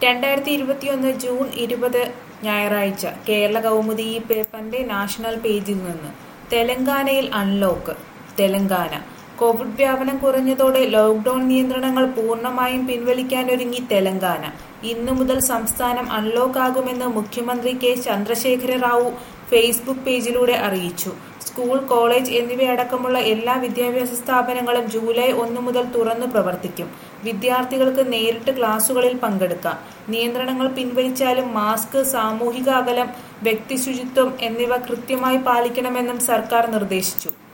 രണ്ടായിരത്തി ഇരുപത്തിയൊന്ന് ജൂൺ ഇരുപത് ഞായറാഴ്ച കേരള കൗമുദി ഈ പേപ്പറിന്റെ നാഷണൽ പേജിൽ നിന്ന് തെലങ്കാനയിൽ അൺലോക്ക് തെലങ്കാന കോവിഡ് വ്യാപനം കുറഞ്ഞതോടെ ലോക്ഡൌൺ നിയന്ത്രണങ്ങൾ പൂർണ്ണമായും പിൻവലിക്കാനൊരുങ്ങി തെലങ്കാന ഇന്നു മുതൽ സംസ്ഥാനം അൺലോക്ക് ആകുമെന്ന് മുഖ്യമന്ത്രി കെ ചന്ദ്രശേഖര റാവു ഫേസ്ബുക്ക് പേജിലൂടെ അറിയിച്ചു സ്കൂൾ കോളേജ് എന്നിവയടക്കമുള്ള എല്ലാ വിദ്യാഭ്യാസ സ്ഥാപനങ്ങളും ജൂലൈ ഒന്ന് മുതൽ തുറന്നു പ്രവർത്തിക്കും വിദ്യാർത്ഥികൾക്ക് നേരിട്ട് ക്ലാസുകളിൽ പങ്കെടുക്കാം നിയന്ത്രണങ്ങൾ പിൻവലിച്ചാലും മാസ്ക് സാമൂഹിക അകലം വ്യക്തിശുചിത്വം എന്നിവ കൃത്യമായി പാലിക്കണമെന്നും സർക്കാർ നിർദ്ദേശിച്ചു